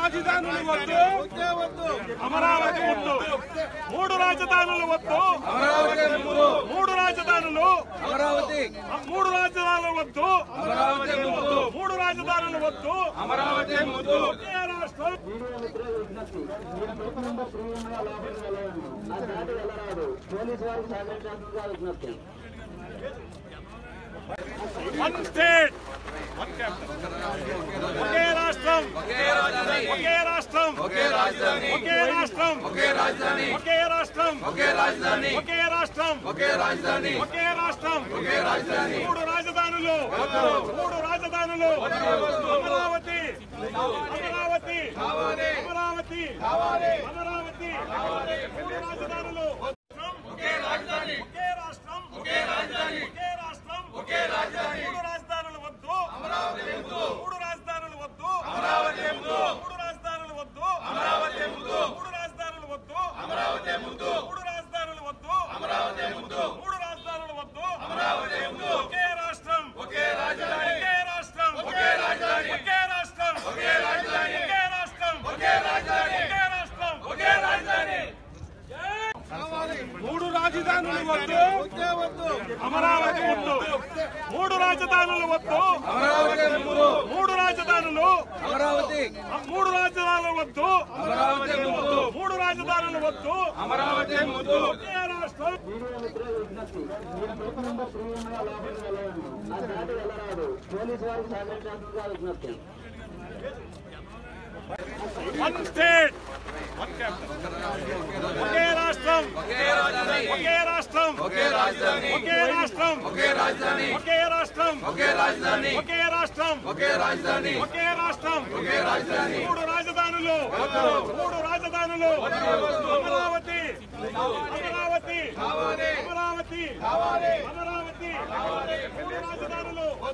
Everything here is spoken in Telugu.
రాజధానులు వద్దు అమరావతి వద్దు మూడు రాజధానులు వద్దు అమరావతి ముద్దు మూడు రాజధానులు అమరావతి మూడు రాజధానులు వద్దు అమరావతి ముద్దు మూడు రాజధానులు వద్దు అమరావతి ముద్దు ఒకే రాష్ట్రం పోలీసు వారికి సహకరించాల్సిందిగా విజ్ఞప్తి వన్ స్టేట్ వన్ క్యాపిటల్ ఒకే రాష్ట్రం ఒకే రాజధాని ఒకే రాష్ట్రం ఒకే రాజధాని ఒకే రాష్ట్రం ఒకే రాజధాని ఒకే రాష్ట్రం ఒకే రాజధాని ఒకే రాష్ట్రం ఒకే రాజధాని ఒకే రాష్ట్రం ఒకే రాజధాని మూడు రాజధానులు మూడు రాజధానులు అమరావతి అమరావతి అమరావతి అమరావతి మూడు రాజధానులు ఒకే రాజధాని ఒకే రాష్ట్రం ఒకే రాజధాని ఒకే రాష్ట్రం ఒకే రాజధాని మూడు రాజధానులు వద్దు అమరావతి వద్దు మూడు రాజధానులు వద్దు అమరావతి వద్దు మూడు రాజధానులు వద్దు అమరావతి వద్దు మూడు రాజధానులు వద్దు అమరావతి వద్దు మూడు రాజధానులు వద్దు అమరావతి వద్దు మూడు రాజధానులు వద్దు అమరావతి వద్దు ఒకే రాష్ట్రం ఒకే రాజధాని ఒకే రాష్ట్రం ఒకే రాజధాని ఒకే రాష్ట్రం ఒకే రాజధాని ఒకే రాష్ట్రం ఒకే రాజధాని ఒకే రాష్ట్రం ఒకే రాజధాని మూడు రాజధానులు వద్దు అమరావతి వద్దు మూడు రాజధానులు వద్దు అమరావతి ముద్దు మూడు రాజధానులు అమరావతి మూడు రాజధానులు వద్దు అమరావతి ముద్దు మూడు రాజధానులు వద్దు అమరావతి ముద్దు ఒకే రాష్ట్రం ఆ దాటి వెళ్ళరాదు పోలీసు వారికి సహకరించాల్సిందిగా విజ్ఞప్తి వన్ స్టేట్ వన్ క్యాపిటల్ ఒకే రాష్ట్రం ఒకే రాజధాని ఒకే రాష్ట్రం ఒకే రాజధాని ఒకే రాష్ట్రం ఒకే రాజధాని ఒకే రాష్ట్రం ఒకే రాజధాని ఒకే రాష్ట్రం ఒకే రాజధాని ఒకే రాష్ట్రం ఒకే రాజధాని మూడు రాజధానులు మూడు రాజధానులు అమరావతి అమరావతి అమరావతి అమరావతి మూడు రాజధానులు